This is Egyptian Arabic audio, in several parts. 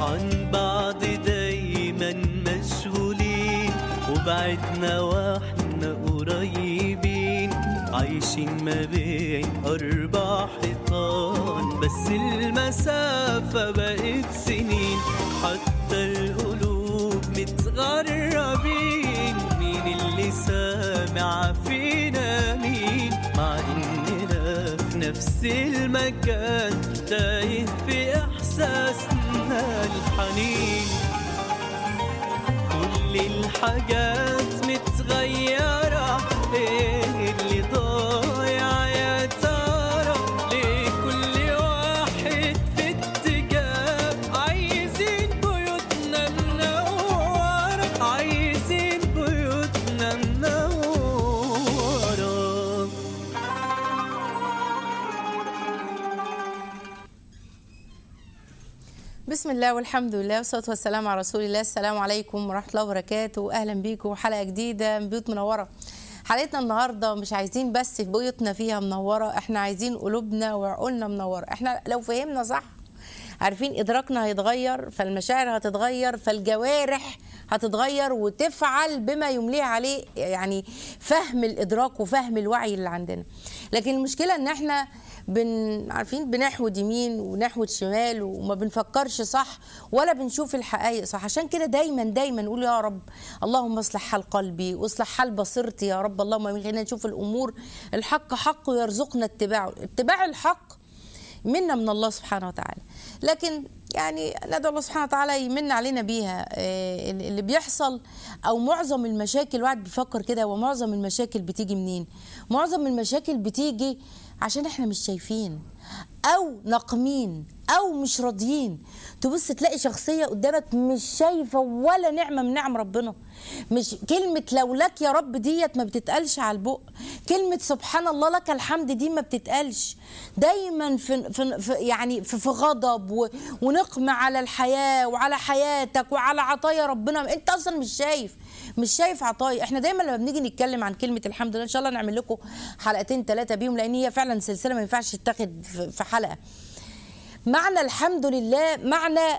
عن بعض دايما مشغولين وبعدنا واحنا قريبين عايشين ما بين أربع حيطان بس المسافة بقت سنين حتى القلوب متغربين مين اللي سامع فينا مين مع إننا في نفس المكان تايه في إحساسنا الحنين كل الحاجات متغيرة ايه اللي ضايع يا ترى ليه كل واحد في اتجاه عايزين بيوتنا منورة عايزين بيوتنا منورة بسم الله والحمد لله والصلاه والسلام على رسول الله السلام عليكم ورحمه الله وبركاته اهلا بيكم حلقه جديده من بيوت منوره حلقتنا النهارده مش عايزين بس في بيوتنا فيها منوره احنا عايزين قلوبنا وعقولنا منوره احنا لو فهمنا صح عارفين ادراكنا هيتغير فالمشاعر هتتغير فالجوارح هتتغير وتفعل بما يمليه عليه يعني فهم الادراك وفهم الوعي اللي عندنا لكن المشكله ان احنا بن عارفين بنحود يمين ونحود شمال وما بنفكرش صح ولا بنشوف الحقائق صح عشان كده دايما دايما نقول يا رب اللهم اصلح حال قلبي واصلح حال بصيرتي يا رب اللهم امين خلينا نشوف الامور الحق حق ويرزقنا اتباعه اتباع الحق منا من الله سبحانه وتعالى لكن يعني ندعو الله سبحانه وتعالى يمن علينا بيها آه، اللي بيحصل او معظم المشاكل الواحد بيفكر كده ومعظم المشاكل بتيجي منين معظم المشاكل بتيجي عشان احنا مش شايفين او ناقمين او مش راضيين تبص تلاقي شخصيه قدامك مش شايفه ولا نعمه من نعم ربنا مش كلمه لولاك يا رب ديت ما بتتقالش على البق كلمه سبحان الله لك الحمد دي ما بتتقالش دايما في, في, في يعني في, في غضب و- ونقمه على الحياه وعلى حياتك وعلى عطايا ربنا انت اصلا مش شايف مش شايف عطايا احنا دايما لما بنيجي نتكلم عن كلمه الحمد لله ان شاء الله نعمل لكم حلقتين ثلاثه بيهم لان هي فعلا سلسله ما ينفعش تتاخد في في حلقه معنى الحمد لله معنى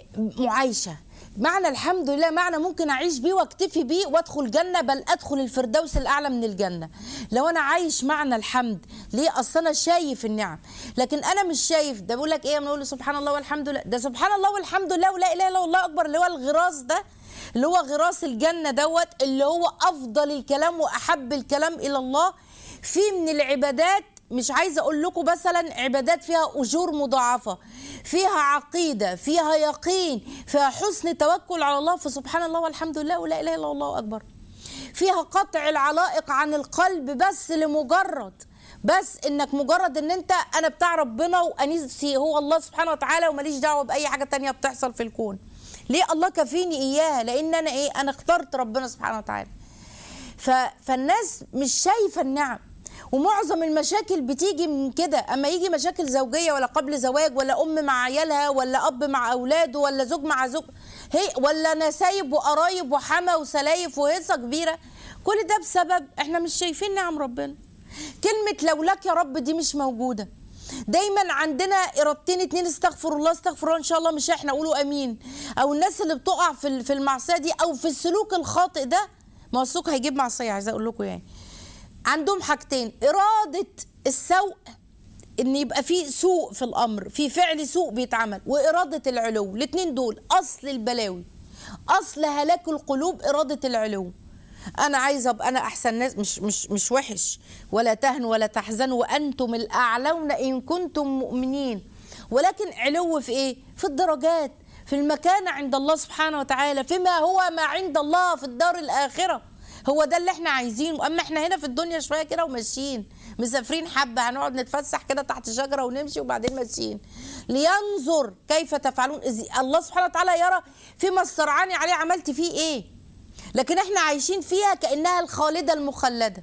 معايشه معنى الحمد لله معنى ممكن اعيش بيه واكتفي بيه وادخل جنه بل ادخل الفردوس الاعلى من الجنه لو انا عايش معنى الحمد ليه اصل انا شايف النعم لكن انا مش شايف ده بيقول لك ايه بنقول سبحان الله والحمد لله ده سبحان الله والحمد لله ولا اله الا الله اكبر اللي هو الغراس ده اللي هو غراس الجنه دوت اللي هو افضل الكلام واحب الكلام الى الله في من العبادات مش عايزه اقول لكم مثلا عبادات فيها اجور مضاعفه فيها عقيده فيها يقين فيها حسن توكل على الله فسبحان الله والحمد لله ولا اله الا الله اكبر فيها قطع العلائق عن القلب بس لمجرد بس انك مجرد ان انت انا بتاع ربنا وانيسي هو الله سبحانه وتعالى وماليش دعوه باي حاجه تانية بتحصل في الكون ليه الله كفيني اياها لان انا ايه انا اخترت ربنا سبحانه وتعالى ف... فالناس مش شايفه النعم ومعظم المشاكل بتيجي من كده اما يجي مشاكل زوجيه ولا قبل زواج ولا ام مع عيالها ولا اب مع اولاده ولا زوج مع زوج هي ولا نسايب وقرايب وحما وسلايف وهيصه كبيره كل ده بسبب احنا مش شايفين نعم ربنا كلمه لولاك يا رب دي مش موجوده دايما عندنا ارادتين اتنين استغفر الله استغفر الله ان شاء الله مش احنا قولوا امين او الناس اللي بتقع في ال- في المعصيه دي او في السلوك الخاطئ ده ما هو السلوك هيجيب معصيه عايزه اقول لكم يعني عندهم حاجتين إرادة السوء إن يبقى في سوء في الأمر في فعل سوء بيتعمل وإرادة العلو الاتنين دول أصل البلاوي أصل هلاك القلوب إرادة العلو أنا عايزة أبقى أنا أحسن ناس مش مش مش وحش ولا تهنوا ولا تحزنوا وأنتم الأعلون إن كنتم مؤمنين ولكن علو في إيه؟ في الدرجات في المكانة عند الله سبحانه وتعالى فيما هو ما عند الله في الدار الآخرة هو ده اللي احنا عايزينه اما احنا هنا في الدنيا شويه كده وماشيين مسافرين حبه هنقعد نتفسح كده تحت شجره ونمشي وبعدين ماشيين لينظر كيف تفعلون إذ الله سبحانه وتعالى يرى فيما استرعاني عليه عملت فيه ايه لكن احنا عايشين فيها كانها الخالده المخلده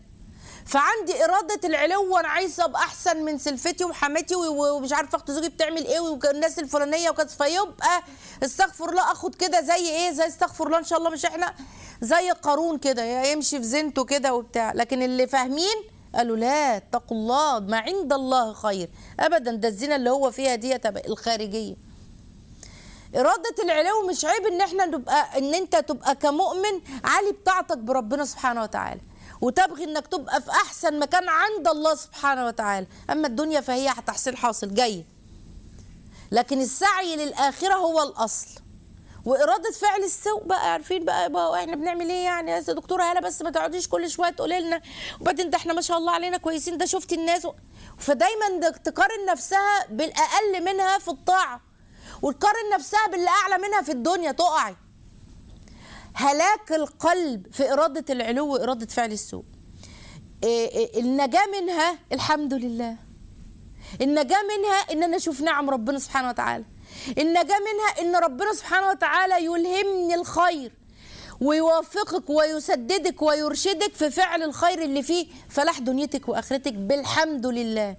فعندي إرادة العلو وأنا عايزة أبقى أحسن من سلفتي وحماتي و- ومش عارفة أخت زوجي بتعمل إيه والناس الفلانية وكذا فيبقى استغفر الله أخد كده زي إيه زي استغفر الله إن شاء الله مش إحنا زي قارون كده يمشي في زينته كده وبتاع لكن اللي فاهمين قالوا لا اتقوا الله ما عند الله خير أبدا ده الزنا اللي هو فيها دي تبقى الخارجية إرادة العلو مش عيب إن إحنا نبقى إن أنت تبقى كمؤمن عالي بطاعتك بربنا سبحانه وتعالى وتبغي إنك تبقى في أحسن مكان عند الله سبحانه وتعالى أما الدنيا فهي تحصيل حاصل جاي لكن السعي للآخرة هو الأصل وإرادة فعل السوء بقى عارفين بقى, بقى احنا بنعمل ايه يعني يا دكتورة هلا بس ما تقعديش كل شوية تقولي لنا وبعدين ده احنا ما شاء الله علينا كويسين ده شفتي الناس و... فدايما ده تقارن نفسها بالأقل منها في الطاعة وتقارن نفسها باللي أعلى منها في الدنيا تقعي هلاك القلب في إرادة العلو وإرادة فعل السوء إيه إيه النجاة منها الحمد لله النجاة منها إن أنا أشوف نعم ربنا سبحانه وتعالى النجاة منها إن ربنا سبحانه وتعالى يلهمني الخير ويوفقك ويسددك ويرشدك في فعل الخير اللي فيه فلاح دنيتك وآخرتك بالحمد لله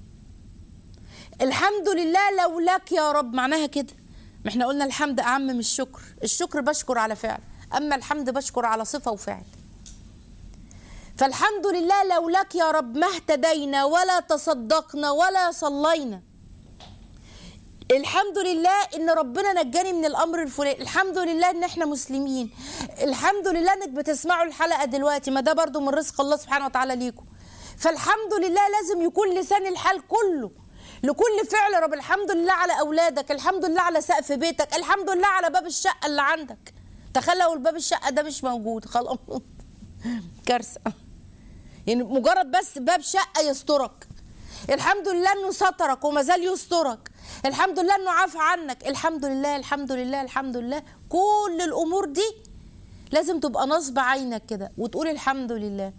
الحمد لله لولاك يا رب معناها كده ما احنا قلنا الحمد أعم من الشكر الشكر بشكر على فعل أما الحمد بشكر على صفة وفعل فالحمد لله لولاك يا رب ما اهتدينا ولا تصدقنا ولا صلينا الحمد لله ان ربنا نجاني من الامر الفلاني الحمد لله ان احنا مسلمين الحمد لله انك بتسمعوا الحلقه دلوقتي ما ده برضو من رزق الله سبحانه وتعالى ليكم فالحمد لله لازم يكون لسان الحال كله لكل فعل رب الحمد لله على اولادك الحمد لله على سقف بيتك الحمد لله على باب الشقه اللي عندك تخيل لو الباب الشقه ده مش موجود خلاص كارثه يعني مجرد بس باب شقه يسترك الحمد لله انه سترك وما زال يسترك الحمد لله انه عفى عنك الحمد لله الحمد لله الحمد لله كل الامور دي لازم تبقى نصب عينك كده وتقول الحمد لله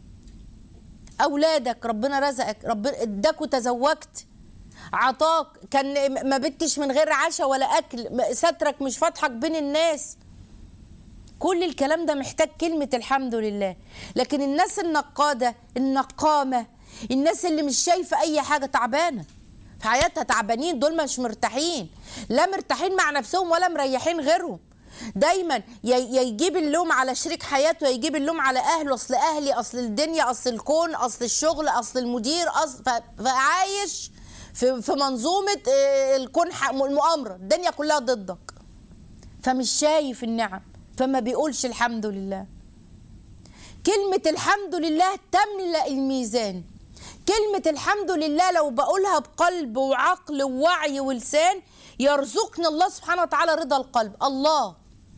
اولادك ربنا رزقك ربنا اداك وتزوجت عطاك كان ما بتش من غير عشاء ولا اكل سترك مش فاتحك بين الناس كل الكلام ده محتاج كلمة الحمد لله لكن الناس النقادة النقامة الناس اللي مش شايفة أي حاجة تعبانة في حياتها تعبانين دول مش مرتاحين لا مرتاحين مع نفسهم ولا مريحين غيرهم دايما يا يا يجيب اللوم على شريك حياته يا يجيب اللوم على اهله اصل اهلي اصل الدنيا اصل الكون اصل الشغل اصل المدير اصل ف- فعايش في في منظومه آه، الكون ح- المؤامره الدنيا كلها ضدك فمش شايف النعم فما بيقولش الحمد لله كلمة الحمد لله تملأ الميزان كلمة الحمد لله لو بقولها بقلب وعقل ووعي ولسان يرزقنا الله سبحانه وتعالى رضا القلب الله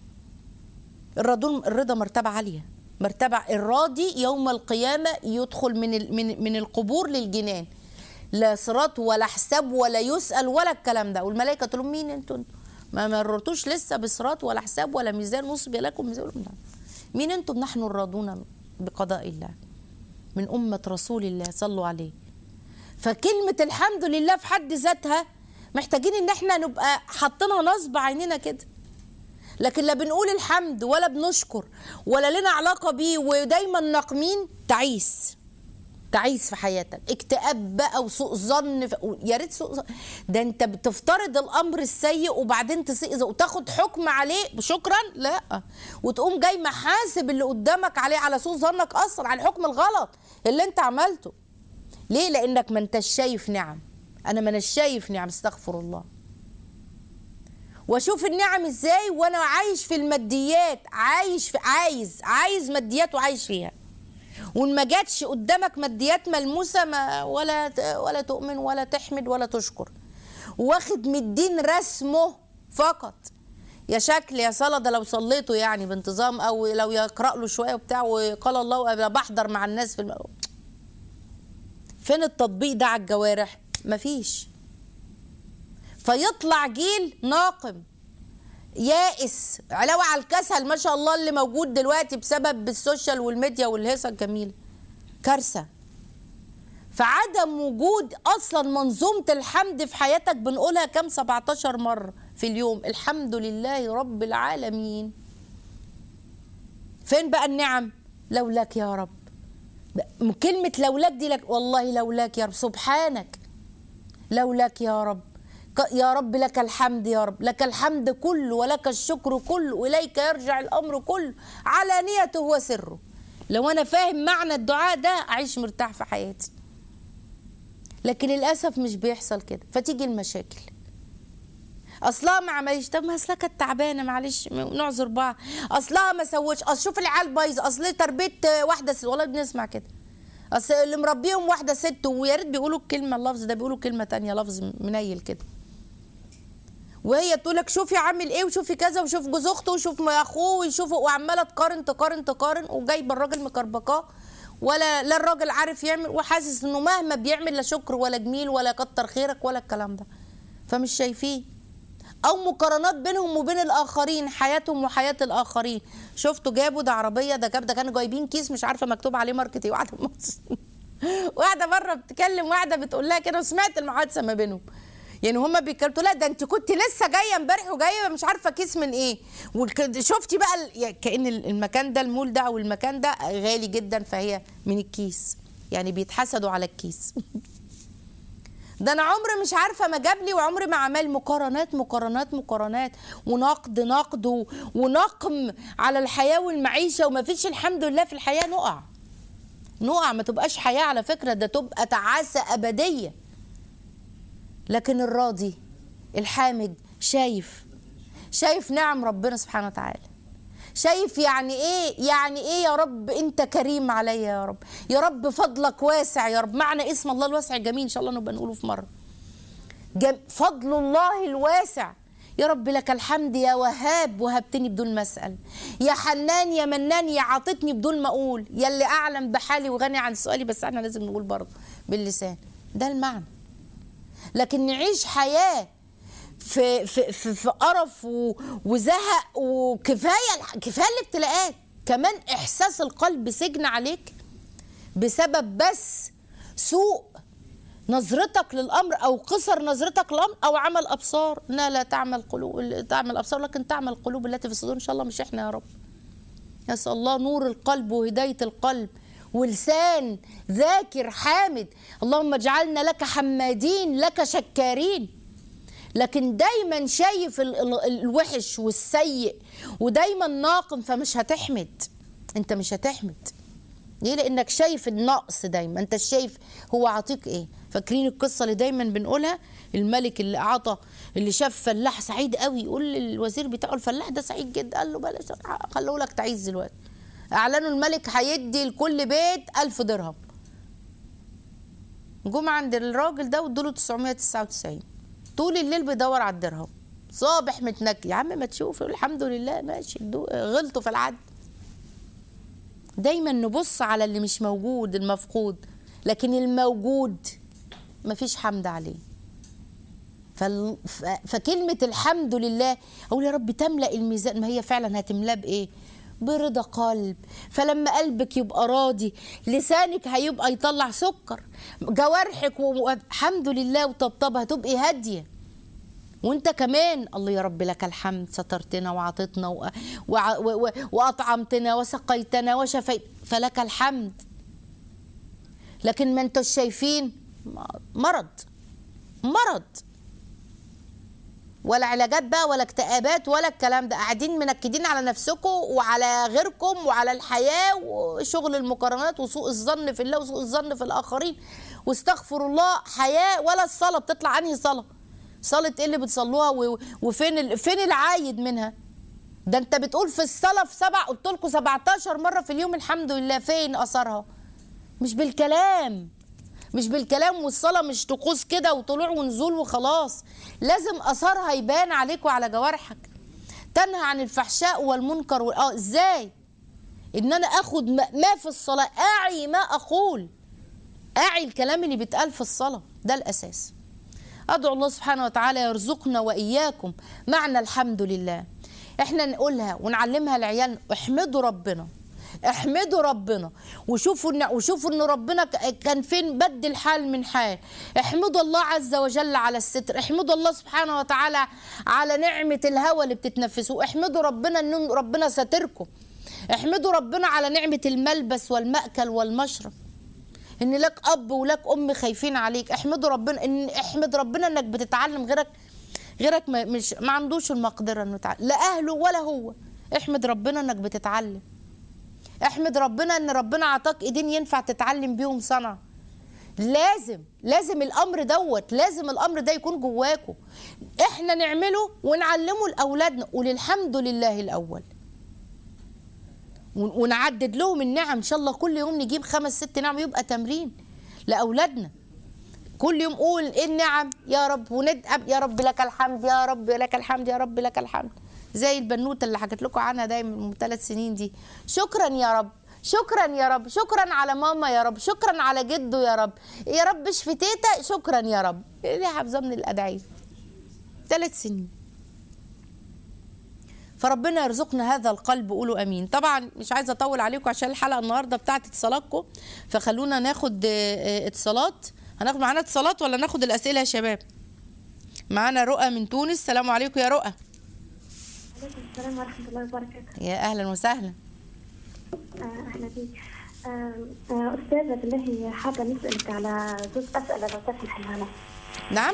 الرضا الرضا مرتبة عالية مرتبة الراضي يوم القيامة يدخل من ال- من من القبور للجنان لا صراط ولا حساب ولا يسأل ولا الكلام ده والملائكة تقول لهم مين انتوا انتوا؟ ما مررتوش لسه بصراط ولا حساب ولا ميزان نصب لكم ميزان مين انتم نحن الراضون بقضاء الله من أمة رسول الله صلوا عليه فكلمة الحمد لله في حد ذاتها محتاجين ان احنا نبقى حاطينها نصب عيننا كده لكن لا بنقول الحمد ولا بنشكر ولا لنا علاقة بيه ودايما ناقمين تعيس تعيس في حياتك اكتئاب بقى وسوء ظن ف- يا ريت سوء ظن ده انت بتفترض الامر السيء وبعدين تسيء وتاخد حكم عليه شكرا لا وتقوم جاي محاسب اللي قدامك عليه على سوء ظنك اصلا على الحكم الغلط اللي انت عملته ليه لانك ما انتش شايف نعم انا ما اناش شايف نعم استغفر الله واشوف النعم ازاي وانا عايش في الماديات عايش في عايز عايز ماديات وعايش فيها وان ما جاتش قدامك ماديات ملموسه ما ولا ت- ولا تؤمن ولا تحمد ولا تشكر واخد من الدين رسمه فقط يا شكل يا صلاة ده لو صليته يعني بانتظام او لو يقرا له شويه وبتاع وقال الله أبقى بحضر مع الناس في الم... فين التطبيق ده على الجوارح مفيش فيطلع جيل ناقم يائس علاوة على الكسل ما شاء الله اللي موجود دلوقتي بسبب السوشيال والميديا والهيصة الجميلة كارثة فعدم وجود اصلا منظومة الحمد في حياتك بنقولها كم 17 مرة في اليوم الحمد لله رب العالمين فين بقى النعم لولاك يا رب كلمة لولاك دي لك والله لولاك يا رب سبحانك لولاك يا رب ك- يا رب لك الحمد يا رب لك الحمد كله ولك الشكر كله وإليك يرجع الأمر كله علانيته وسره لو أنا فاهم معنى الدعاء ده أعيش مرتاح في حياتي لكن للأسف مش بيحصل كده فتيجي المشاكل اصلها ما عملش طب ما اصلها كانت تعبانه معلش نعذر بعض اصلها ما سوتش اصل شوف العيال بايظه اصل تربيه واحده ست والله بنسمع كده اصل اللي مربيهم واحده ست ويا ريت بيقولوا الكلمه اللفظ ده بيقولوا كلمه تانية لفظ منيل كده وهي تقول لك شوفي عامل ايه وشوفي كذا وشوف جوز اخته وشوف ما اخوه ويشوف وعماله تقارن تقارن تقارن وجايبه الراجل مكربكاه ولا لا الراجل عارف يعمل وحاسس انه مهما بيعمل لا شكر ولا جميل ولا كتر خيرك ولا الكلام ده فمش شايفين او مقارنات بينهم وبين الاخرين حياتهم وحياه الاخرين شفتوا جابوا ده عربيه ده جاب ده كانوا جايبين كيس مش عارفه مكتوب عليه ماركت ايه واحده واحده بره بتكلم واحده بتقول لها كده وسمعت المحادثه ما بينهم يعني هما بيتكلموا لا ده انت كنت لسه جايه امبارح وجايه مش عارفه كيس من ايه شفتي بقى ال- يعني كان المكان ده المول ده او المكان ده غالي جدا فهي من الكيس يعني بيتحسدوا على الكيس ده انا عمري مش عارفه ما جاب لي وعمري ما عمل مقارنات مقارنات مقارنات ونقد نقد و- ونقم على الحياه والمعيشه وما فيش الحمد لله في الحياه نقع نقع ما تبقاش حياه على فكره ده تبقى تعاسه ابديه لكن الراضي الحامد شايف شايف نعم ربنا سبحانه وتعالى شايف يعني ايه يعني ايه يا رب انت كريم عليا يا رب يا رب فضلك واسع يا رب معنى اسم الله الواسع الجميل ان شاء الله نبقى نقوله في مره جم... فضل الله الواسع يا رب لك الحمد يا وهاب وهبتني بدون ما اسال يا حنان يا منان يا عاطتني بدون ما اقول يا اللي اعلم بحالي وغني عن سؤالي بس احنا لازم نقول برضه باللسان ده المعنى لكن نعيش حياه في في في, في قرف و- وزهق وكفايه كفايه الابتلاءات كمان احساس القلب سجن عليك بسبب بس سوء نظرتك للامر او قصر نظرتك للامر او عمل ابصار لا لا تعمل قلوب تعمل ابصار لكن تعمل قلوب التي في الصدور ان شاء الله مش احنا يا رب نسال الله نور القلب وهدايه القلب ولسان ذاكر حامد اللهم اجعلنا لك حمادين لك شكارين لكن دايما شايف ال- ال- الوحش والسيء ودايما ناقم فمش هتحمد انت مش هتحمد ليه لانك شايف النقص دايما انت شايف هو عاطيك ايه فاكرين القصه اللي دايما بنقولها الملك اللي اعطى اللي شاف فلاح سعيد قوي يقول للوزير بتاعه الفلاح ده سعيد جدا قال له بلاش خلوه لك تعيس دلوقتي اعلنوا الملك هيدي لكل بيت ألف درهم جم عند الراجل ده وادوا له 999 طول الليل بيدور على الدرهم صابح متنكي يا عم ما تشوف الحمد لله ماشي دو- غلطوا في العد دايما نبص على اللي مش موجود المفقود لكن الموجود مفيش حمد عليه فال... ف... فكلمة الحمد لله أقول يا رب تملأ الميزان ما هي فعلا هتملاه بإيه؟ برضا قلب فلما قلبك يبقى راضي لسانك هيبقى يطلع سكر جوارحك والحمد لله وطبطبة هتبقي هادية وانت كمان الله يا رب لك الحمد سترتنا وعطتنا و... و... و... واطعمتنا وسقيتنا وشفيت فلك الحمد لكن ما انتوا شايفين مرض مرض ولا علاجات بقى ولا اكتئابات ولا الكلام ده قاعدين منكدين على نفسكم وعلى غيركم وعلى الحياة وشغل المقارنات وسوء الظن في الله وسوء الظن في الآخرين واستغفر الله حياة ولا الصلاة بتطلع أنهي صلاة صلاة ايه اللي بتصلوها و- وفين ال... فين العايد منها ده انت بتقول في الصلاة في سبع قلت لكم 17 مرة في اليوم الحمد لله فين أثرها مش بالكلام مش بالكلام والصلاة مش طقوس كده وطلوع ونزول وخلاص لازم أثرها يبان عليك وعلى جوارحك تنهى عن الفحشاء والمنكر وال... اه ازاي ان انا اخد ما ما في الصلاة اعي ما اقول اعي الكلام اللي بيتقال في الصلاة ده الاساس ادعو الله سبحانه وتعالى يرزقنا واياكم معنى الحمد لله احنا نقولها ونعلمها العيال احمدوا ربنا احمدوا ربنا وشوفوا ان وشوفوا ان ربنا ك- كان فين بدل حال من حال احمدوا الله عز وجل على الستر احمدوا الله سبحانه وتعالى على نعمة الهوى اللي بتتنفسوه احمدوا ربنا ان ربنا ساتركم احمدوا ربنا على نعمة الملبس والمأكل والمشرب ان لك اب ولك ام خايفين عليك احمدوا ربنا ان احمد ربنا انك بتتعلم غيرك غيرك ما مش ما عندوش المقدره انه يتعلم لا اهله ولا هو احمد ربنا انك بتتعلم احمد ربنا ان ربنا عطاك ايدين ينفع تتعلم بيهم صنعه لازم لازم الامر دوت لازم الامر ده يكون جواكم احنا نعمله ونعلمه لاولادنا قول الحمد لله الاول ون- ونعدد لهم النعم ان شاء الله كل يوم نجيب خمس ست نعم يبقى تمرين لاولادنا كل يوم قول ايه النعم يا رب وندعم يا رب لك الحمد يا رب لك الحمد يا رب لك الحمد زي البنوته اللي حكيت لكم عنها دايما من ثلاث سنين دي شكرا يا رب شكرا يا رب شكرا على ماما يا رب شكرا على جده يا رب يا رب اشفي تيتا شكرا يا رب اللي حافظه من الادعيه ثلاث سنين فربنا يرزقنا هذا القلب قولوا امين طبعا مش عايزه اطول عليكم عشان الحلقه النهارده بتاعت اتصالاتكم فخلونا ناخد آه، آه، اتصالات هناخد معانا اتصالات ولا ناخد الاسئله يا شباب معانا رؤى من تونس السلام عليكم يا رؤى عليكم السلام ورحمة الله وبركاته يا اهلا وسهلا آه، أهلا بك آه، آه، أستاذة بالله حابة نسألك على زوج أسئلة لو تسمحي معنا نعم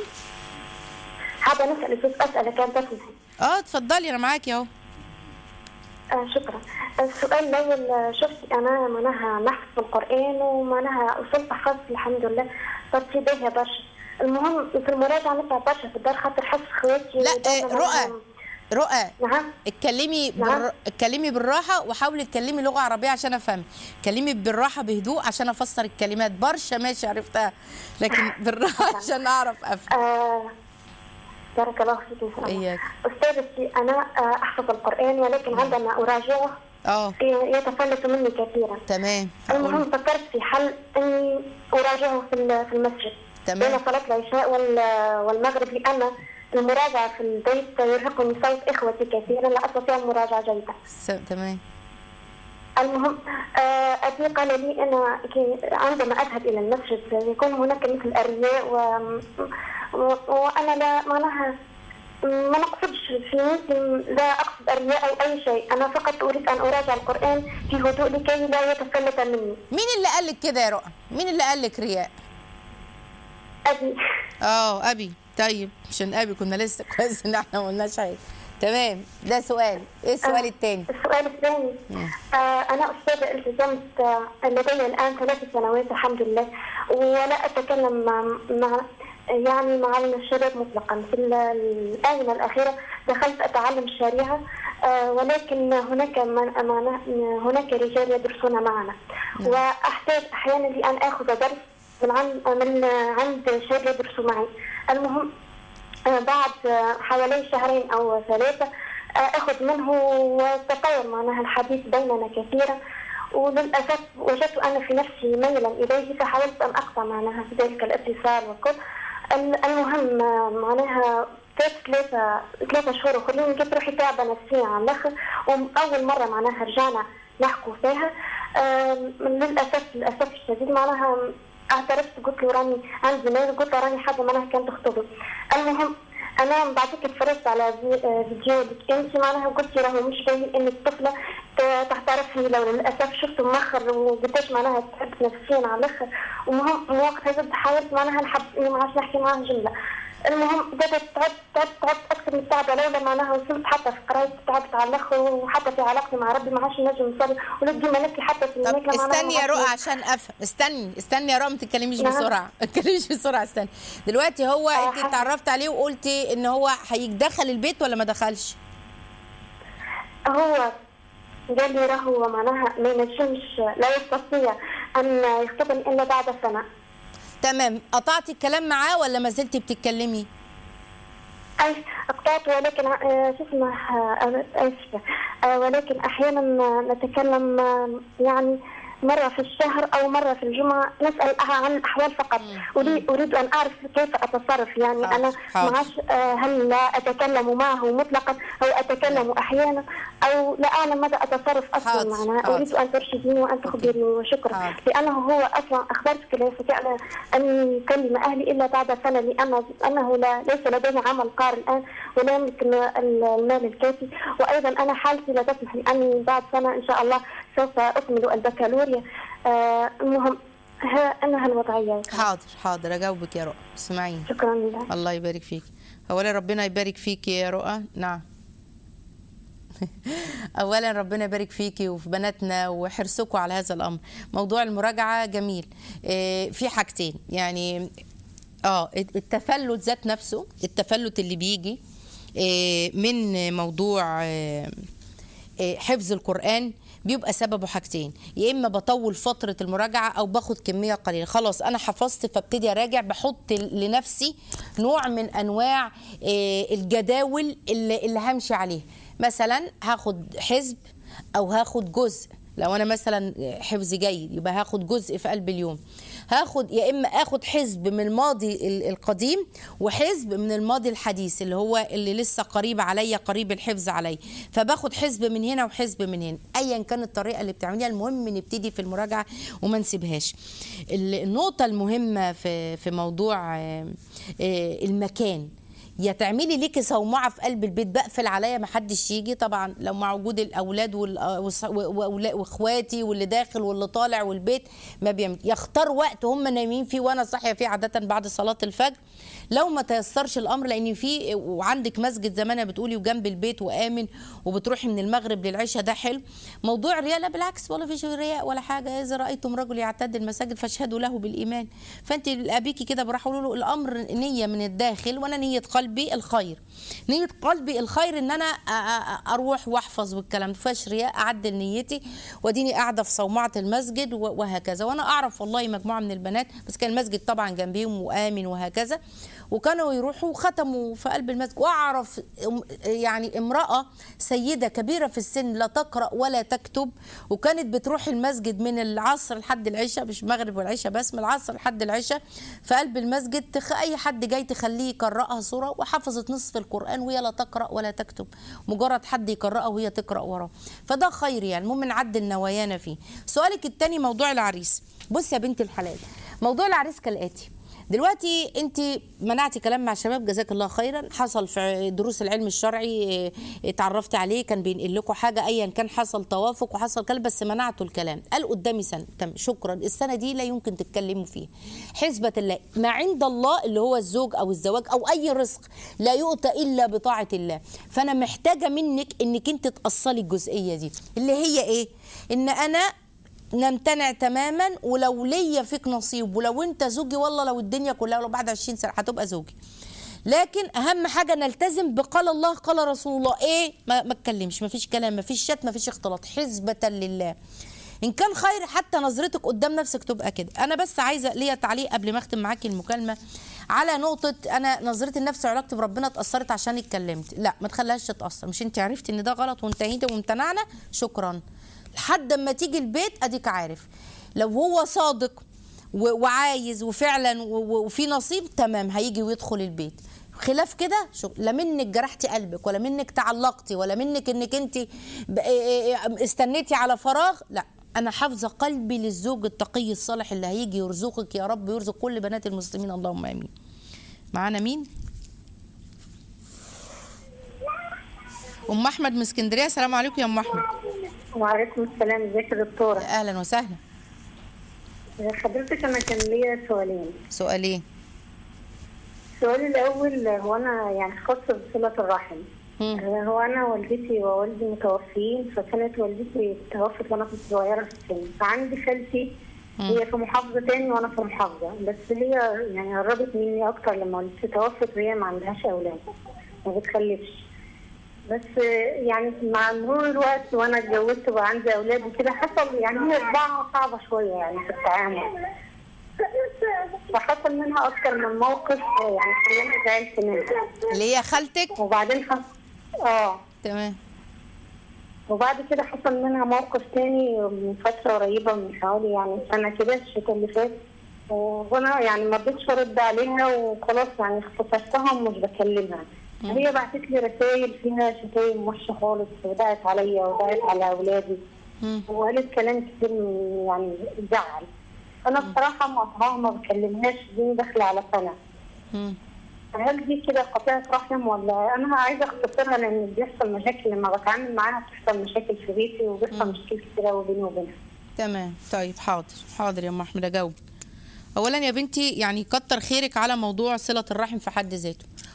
حابة نسأل زوج أسئلة كان تسمحي اه اتفضلي انا معاكي اهو آه، شكرا السؤال الأول آه، شفتي أنا معناها نحفظ القرآن ومعناها وصلت حفظ الحمد لله صرت في باهية برشا المهم في المراجعة نتعب برشا في الدار خاطر حس خواتي لا دايماً آه، رؤى عندهم- رؤى نعم اتكلمي نعم. بر... اتكلمي بالراحه وحاولي تكلمي لغه عربيه عشان افهم اتكلمي بالراحه بهدوء عشان افسر الكلمات برشا ماشي عرفتها لكن بالراحه عشان اعرف افهم آه، بارك الله فيك إن شاء الله إياك. أستاذتي أنا آه، أحفظ القرآن ولكن عندما أراجعه اه يتفلت مني كثيرا تمام المهم هقول فكرت في حل اني اراجعه في ال- في المسجد تمام. بين صلاه العشاء وال- والمغرب لان المراجعه في البيت يرهقني صوت اخوتي كثيرا لا استطيع المراجعه جيدا. س... تمام المهم آه، ابي قال لي انا كي- عندما اذهب الى المسجد يكون هناك مثل الرياء و... و... وانا لا معناها ما نقصدش في نيتي لا اقصد الرياء او اي شيء انا فقط اريد ان اراجع القران في هدوء لكي لا يتفلت مني. مين اللي قال لك كده يا رؤى مين اللي قال لك رياء ابي اه ابي طيب عشان ابي كنا لسه كويس ان احنا ما قلناش حاجه تمام ده سؤال ايه السؤال آه، الثاني السؤال الثاني آه أنا أستاذة التزمت آه لدي الآن ثلاث سنوات الحمد لله ولا أتكلم مع, مع يعني مع الشباب مطلقا في ال- الآونة الأخيرة دخلت أتعلم الشريعة آه ولكن هناك من معنا هناك رجال يدرسون معنا وأحتاج أحيانا لأن آخذ درس من عن من عند شاب يدرس معي المهم آه، بعد آه، حوالي شهرين او ثلاثه آه، اخذ منه وتطور معناها الحديث بيننا كثيرا وللاسف وجدت انا في نفسي ميلا اليه فحاولت ان اقطع معناها في ذلك الاتصال والكل ال- المهم آه، معناها فات ثلاثة ثلاثة شهور اخرين لقيت روحي تعبة نفسيا على الاخر واول مرة معناها رجعنا نحكوا فيها آم، للاسف للاسف الشديد معناها اعترفت قلت له راني عندي مال قلت له راني حابه معناها كانت تخطبه المهم انا من بعدك اتفرجت على في- آه، فيديو لك انت معناها قلتي راهو مش باين ان الطفله ت- تحترف لي لو للاسف شفته مؤخر وقديش معناها تعبت نفسيا على الاخر ومهم من وقتها زدت حاولت معناها نحب اني ما عادش نحكي معاه جمله المهم بدأت تعبت تعبت تعبت اكثر من التعب لولا معناها وصلت حتى في قرايتي تعبت على الاخر وحتى في علاقتي مع ربي ما عادش نجم نصلي ولد ديما نبكي حتى في طب الماكله معناها استني يا ما رؤى عادش- عشان افهم استني استني يا رؤى ما تتكلميش نعم. بسرعه ما تتكلميش بسرعه استني دلوقتي هو آه، انت حسن. اتعرفت عليه وقلتي ان هو هيدخل البيت ولا ما دخلش هو قال لي راهو معناها ما ينجمش لا يستطيع ان يخطبني الا بعد سنه تمام قطعتي الكلام معاه ولا ما زلتي بتتكلمي اي اقطعت ولكن آه، شو اسمه آه، اسفه آه، ولكن احيانا نتكلم آه، يعني مرة في الشهر أو مرة في الجمعة نسأل عن الأحوال فقط أريد, أريد أن أعرف كيف أتصرف يعني حاضر، أنا حاضر. ما عادش آه، هل لا أتكلم معه مطلقا أو أتكلم أحيانا أو لا أعلم ماذا أتصرف حاضر، أصلا معناها حاضر. أريد أن ترشديني وأن تخبريني وشكرا حاضر. لأنه هو أصلا أخبرتك لا يستطيع أن يكلم أهلي إلا بعد سنة لأن أنه لا ليس لديه عمل قار الآن ولا يملك الم- المال الكافي وأيضا أنا حالتي لا تسمح لي أني بعد سنة إن شاء الله سوف أكمل البكالوريا آه المهم ها أنها الوضعية حاضر حاضر اجاوبك يا رؤى اسمعيني شكرا لله الله يبارك فيك اولا ربنا يبارك فيك يا رؤى نعم اولا ربنا يبارك فيكي وفي بناتنا وحرصكم على هذا الامر موضوع المراجعه جميل إيه، في حاجتين يعني اه التفلت ذات نفسه التفلت اللي بيجي إيه، من موضوع إيه، إيه، حفظ القرآن بيبقى سببه حاجتين يا اما بطول فتره المراجعه او باخد كميه قليله خلاص انا حفظت فابتدي اراجع بحط لنفسي نوع من انواع إيه، الجداول اللي, اللي همشي عليه مثلا هاخد حزب او هاخد جزء لو انا مثلا حفظ جيد يبقى هاخد جزء في قلب اليوم هاخد يا اما اخد حزب من الماضي ال- القديم وحزب من الماضي الحديث اللي هو اللي لسه قريب عليا قريب الحفظ عليا فباخد حزب من هنا وحزب من هنا ايا كانت الطريقه اللي بتعمليها المهم نبتدي في المراجعه وما نسيبهاش ال- النقطه المهمه في في موضوع آه، آه، المكان يا تعملي ليكي صومعه في قلب البيت بقفل عليا ما حدش يجي طبعا لو مع وجود الاولاد وال- والص- و- وأولا- واخواتي واللي داخل واللي طالع والبيت ما بيعمل يختار وقت هم نايمين فيه وانا صاحيه فيه عاده بعد صلاه الفجر لو ما تيسرش الامر لان في وعندك مسجد زي ما انا بتقولي وجنب البيت وامن وبتروحي من المغرب للعشاء ده حلو موضوع الرياء لا بالعكس ولا فيش رياء ولا حاجه اذا رايتم رجل يعتد المساجد فاشهدوا له بالايمان فانت ابيكي كده براح اقول له الامر نيه من الداخل وانا نيه قلبي الخير نيه قلبي الخير ان انا أ- أ- اروح واحفظ والكلام ده فيهاش رياء اعدل نيتي واديني قاعده في صومعه المسجد و- وهكذا وانا اعرف والله مجموعه من البنات بس كان المسجد طبعا جنبيهم وامن وهكذا وكانوا يروحوا وختموا في قلب المسجد واعرف ام- يعني امراه سيده كبيره في السن لا تقرا ولا تكتب وكانت بتروح المسجد من العصر لحد العشاء مش المغرب والعشاء بس من العصر لحد العشاء في قلب المسجد تخ... اي حد جاي تخليه يقراها سوره وحفظت نصف القران وهي لا تقرا ولا تكتب مجرد حد يقراها وهي تقرا وراه فده خير يعني المهم نعدل نوايانا فيه سؤالك الثاني موضوع العريس بص يا بنت الحلال موضوع العريس كالاتي دلوقتي انت منعتي كلام مع شباب جزاك الله خيرا حصل في دروس العلم الشرعي اه، اتعرفت عليه كان بينقل لكم حاجه ايا كان حصل توافق وحصل كلام بس منعتوا الكلام قال قدامي سنه تم شكرا السنه دي لا يمكن تتكلموا فيها حسبة الله ما عند الله اللي هو الزوج او الزواج او اي رزق لا يؤتى الا بطاعه الله فانا محتاجه منك انك انت تاصلي الجزئيه دي اللي هي ايه ان انا نمتنع تماما ولو ليا فيك نصيب ولو انت زوجي والله لو الدنيا كلها ولو بعد 20 سنه هتبقى زوجي لكن اهم حاجه نلتزم بقال الله قال رسول الله ايه ما ما اتكلمش ما فيش كلام ما فيش شت ما فيش اختلاط حسبه لله ان كان خير حتى نظرتك قدام نفسك تبقى كده انا بس عايزه ليا تعليق قبل ما اختم معاكي المكالمه على نقطه انا نظرتي لنفسي وعلاقتي بربنا اتاثرت عشان اتكلمت لا ما تخليهاش تتاثر مش انت عرفتي ان ده غلط وانتهيتي وامتنعنا شكرا لحد اما تيجي البيت اديك عارف لو هو صادق و- وعايز وفعلا و- و- وفي نصيب تمام هيجي ويدخل البيت خلاف كده شو لا منك جرحتي قلبك ولا منك تعلقتي ولا منك انك انت ب- إيه- إيه- استنيتي على فراغ لا انا حافظه قلبي للزوج التقي الصالح اللي هيجي يرزقك يا رب يرزق كل بنات المسلمين اللهم امين معانا مين ام احمد من اسكندريه السلام عليكم يا ام احمد وعليكم السلام ازيك يا دكتورة اهلا وسهلا حضرتك انا كان ليا سؤالين سؤالين السؤال الاول هو انا يعني خاص بصلة الرحم مم. آه، هو انا والدتي ووالدي متوفيين فكانت والدتي توفت وانا كنت صغيرة في السن فعندي خالتي هي في محافظة تاني وانا في محافظة بس هي يعني قربت مني اكتر لما والدتي توفت وهي ما عندهاش اولاد ما بتخلفش بس يعني مع مرور الوقت وانا اتجوزت وبقى عندي اولاد وكده حصل يعني هي طباعها صعبه شويه يعني في التعامل فحصل منها اكتر من موقف يعني خلاني زعلت منها اللي هي خالتك وبعدين حصل اه تمام وبعد كده حصل منها موقف تاني من فترة قريبة من حوالي يعني سنة كده الشتاء اللي فات وانا يعني ما رضيتش ارد عليها وخلاص يعني اختصرتها ومش بكلمها هي بعتت لي رسائل فيها شتايم وحشة خالص ودعت عليا ودعت على اولادي مم. وقالت كلام كتير من- يعني زعل انا بصراحة مقطعاها ما بكلمهاش دي داخلة على سنة مم. هل دي كده قطيعة رحم ولا أنا عايزة أختصرها لأن بيحصل مشاكل لما بتعامل معاها بتحصل مشاكل في بيتي وبيحصل مشاكل كتير أوي بيني وبينها. تمام طيب حاضر حاضر يا ام احمد اجاوب اولا يا بنتي يعني كتر خيرك على موضوع صله الرحم في حد ذاته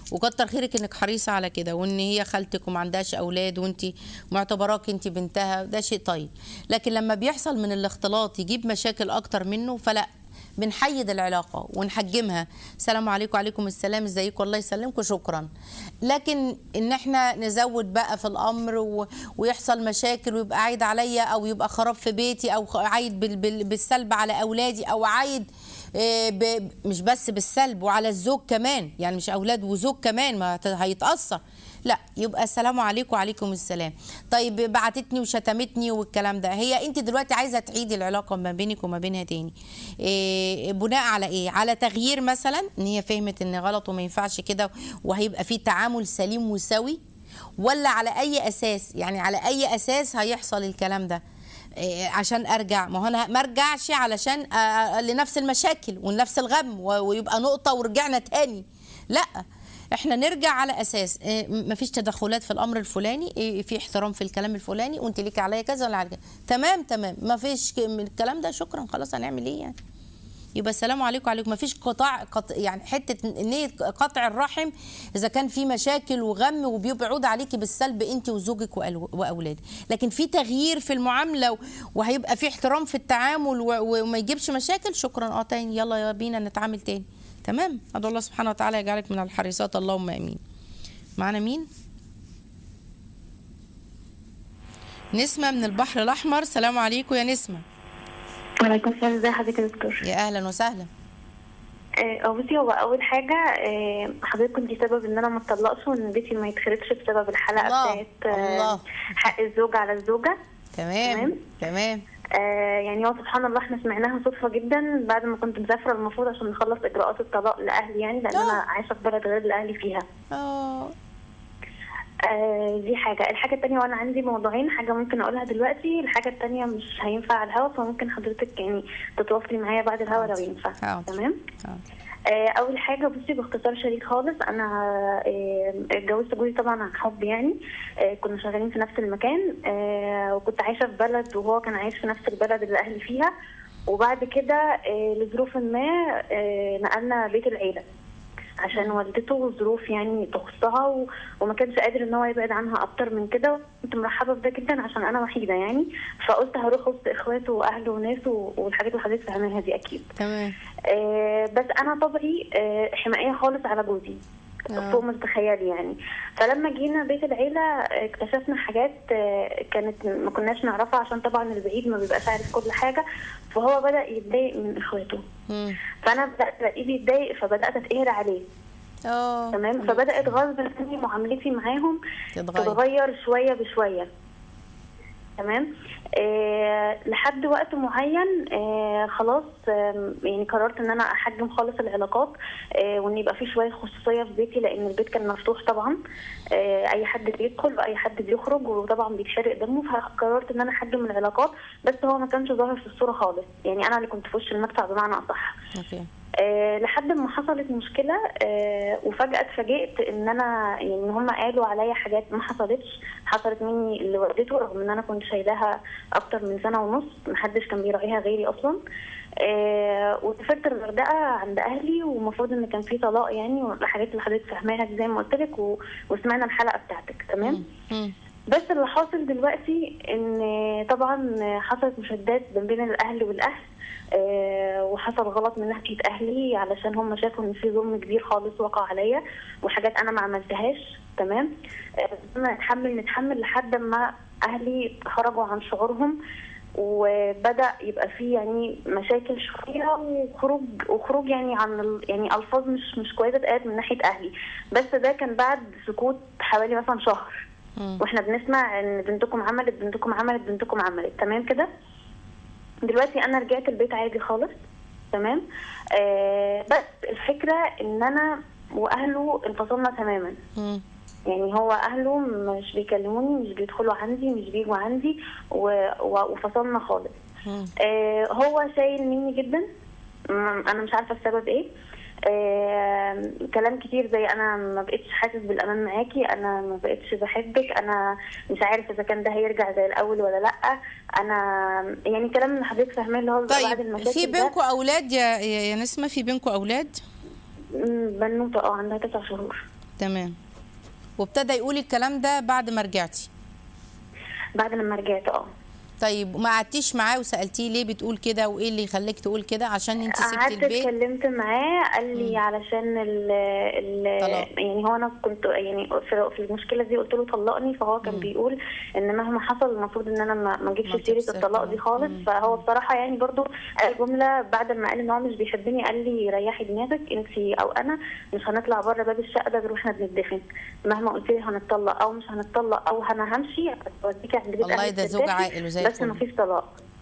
وكتر خيرك انك حريصه على كده وان هي خالتك وما عندهاش اولاد وانت معتبراك انت بنتها ده شيء طيب لكن لما بيحصل من الاختلاط يجيب مشاكل اكتر منه فلا بنحيد العلاقة ونحجمها السلام عليكم وعليكم السلام ازيكم الله يسلمكم شكرا لكن ان احنا نزود بقى في الامر و... ويحصل مشاكل ويبقى عايد عليا او يبقى خراب في بيتي او خ- عايد بال... بال... بالسلب على اولادي او عايد آه، ب... مش بس بالسلب وعلى الزوج كمان يعني مش اولاد وزوج كمان ما هت- هيتاثر لا يبقى السلام عليكم وعليكم السلام طيب بعتتني وشتمتني والكلام ده هي انت دلوقتي عايزه تعيدي العلاقه ما بينك وما بينها تاني إيه بناء على ايه على تغيير مثلا ان هي فهمت ان غلط وما ينفعش كده وهيبقى في تعامل سليم وسوي ولا على اي اساس يعني على اي اساس هيحصل الكلام ده إيه، عشان ارجع ما هو انا ما ارجعش علشان آه، آه، لنفس المشاكل ونفس الغم و- ويبقى نقطه ورجعنا تاني لا احنا نرجع على اساس إيه، م- مفيش تدخلات في الامر الفلاني إيه، في احترام في الكلام الفلاني وانت ليكي عليا كذا ولا على كذا تمام تمام مفيش ك- من الكلام ده شكرا خلاص هنعمل ايه يعني يبقى السلام عليكم وعليكم مفيش قطاع قط يعني حته نيه قطع الرحم اذا كان في مشاكل وغم وبيبعد عليكي بالسلب انت وزوجك وألو- واولادك لكن في تغيير في المعامله و- وهيبقى في احترام في التعامل و- وما يجيبش مشاكل شكرا اه تاني يلا يا بينا نتعامل تاني تمام ادعو الله سبحانه وتعالى يجعلك من الحريصات اللهم امين معنا مين نسمة من البحر الأحمر سلام عليكم يا نسمة وعليكم السلام ازي حضرتك يا دكتور يا أهلا وسهلا اه بصي هو اول حاجه آه، حضرتك كنتي سبب ان انا ما اتطلقش وان بيتي ما يتخربش بسبب الحلقه الله، بتاعت آه، الله. حق الزوج على الزوجه تمام تمام. تمام آه يعني هو سبحان الله احنا سمعناها صدفه جدا بعد ما كنت مسافره المفروض عشان نخلص اجراءات الطلاق لاهلي يعني لان آه. انا عايشه في بلد غير اللي اهلي فيها اه آه دي حاجه الحاجه التانية وانا عندي موضوعين حاجه ممكن اقولها دلوقتي الحاجه التانية مش هينفع على الهوا فممكن حضرتك يعني تتواصلي معايا بعد الهوا لو ينفع حاضر. تمام حاضر. آه، اول حاجه بصي باختصار شديد خالص انا آه، اتجوزت جوزي طبعا عن حب يعني آه، كنا شغالين في نفس المكان آه، وكنت عايشه في بلد وهو كان عايش في نفس البلد اللي اهلي فيها وبعد كده آه، لظروف ما آه، نقلنا بيت العيله عشان والدته ظروف يعني تخصها و... وما كانش قادر ان هو يبعد عنها اكتر من كده كنت مرحبه بده جدا عشان انا وحيده يعني فقلت هروح وسط اخواته واهله وناسه والحاجات اللي حضرتك فاهماها دي اكيد تمام آه، بس انا طبعي آه، حمائيه خالص على جوزي آه. فوق ما تتخيلي يعني فلما جينا بيت العيله آه، اكتشفنا حاجات آه، كانت ما كناش نعرفها عشان طبعا البعيد ما بيبقاش عارف كل حاجه فهو بدا يتضايق من اخواته مم. فانا بدات الاقيه بيتضايق فبدات اتقهر عليه اه تمام فبدات غصب عني معاملتي معاهم تتغير. تتغير شويه بشويه تمام آه لحد وقت معين آه خلاص آه يعني قررت ان انا احجم خالص العلاقات آه وان يبقى في شويه خصوصيه في بيتي لان البيت كان مفتوح طبعا آه اي حد بيدخل واي حد بيخرج وطبعا بيتحرق دمه فقررت ان انا احجم العلاقات بس هو ما كانش ظاهر في الصوره خالص يعني انا اللي كنت في وش المدفع بمعنى اصح اوكي آه لحد ما حصلت مشكله آه وفجاه اتفاجئت ان انا يعني ان هم قالوا عليا حاجات ما حصلتش حصلت مني لوالدته رغم ان انا كنت شايلاها اكتر من سنه ونص محدش كان بيراعيها غيري اصلا آه وسافرت الغردقه عند اهلي ومفروض ان كان في طلاق يعني والحاجات اللي حضرتك فاهماها دي زي ما قلت لك و... وسمعنا الحلقه بتاعتك تمام مم. بس اللي حاصل دلوقتي ان طبعا حصلت مشادات ما بين الاهل والاهل آه، وحصل غلط من ناحيه اهلي علشان هم شافوا ان في ظلم كبير خالص وقع عليا وحاجات انا ما عملتهاش تمام آه، بدنا نتحمل نتحمل لحد ما اهلي خرجوا عن شعورهم وبدا يبقى في يعني مشاكل شويه وخروج وخروج يعني عن ال- يعني الفاظ مش مش كويسه اتقالت من ناحيه اهلي بس ده كان بعد سكوت حوالي مثلا شهر مم. واحنا بنسمع ان بنتكم عملت بنتكم عملت بنتكم عملت تمام كده دلوقتي انا رجعت البيت عادي خالص تمام آه بس الفكره ان انا واهله انفصلنا تماما مم. يعني هو اهله مش بيكلموني مش بيدخلوا عندي مش بيجوا عندي و- و- وفصلنا خالص مم. آه هو شايل مني جدا م- انا مش عارفه السبب ايه آه كلام كتير زي انا ما بقتش حاسس بالامان معاكي انا ما بقتش بحبك انا مش عارف اذا كان ده هيرجع زي الاول ولا لا انا يعني كلام من حضرتك فاهماه اللي هو بيبقى بعد طيب المشاكل في ده. بينكم اولاد يا يا يا نسمه في بينكم اولاد مم، بنوته اه عندها تسع شهور تمام وابتدى يقول الكلام ده بعد ما رجعتي بعد لما رجعت اه طيب وما قعدتيش معاه وسالتيه ليه بتقول كده وايه اللي يخليك تقول كده عشان انت سبتي قعدت البيت اتكلمت معاه قال لي علشان ال ال طلاق. يعني هو انا كنت يعني في في المشكله دي قلت له طلقني فهو كان بيقول ان مهما حصل المفروض ان انا ما ما ما اجيبش سيره تبصر الطلاق طبعا. دي خالص مم. فهو بصراحه يعني برضو قال جمله بعد ما قال ان هو مش بيحبني قال لي ريحي دماغك انت او انا مش هنطلع بره باب الشقه ده غير واحنا بندفن مهما قلت لي هنتطلق او مش هنتطلق او انا همشي هوديكي عند بيت والله أهلك ده زوج ترتاحي، عاقل وزي بس الفل. مفيش طلاق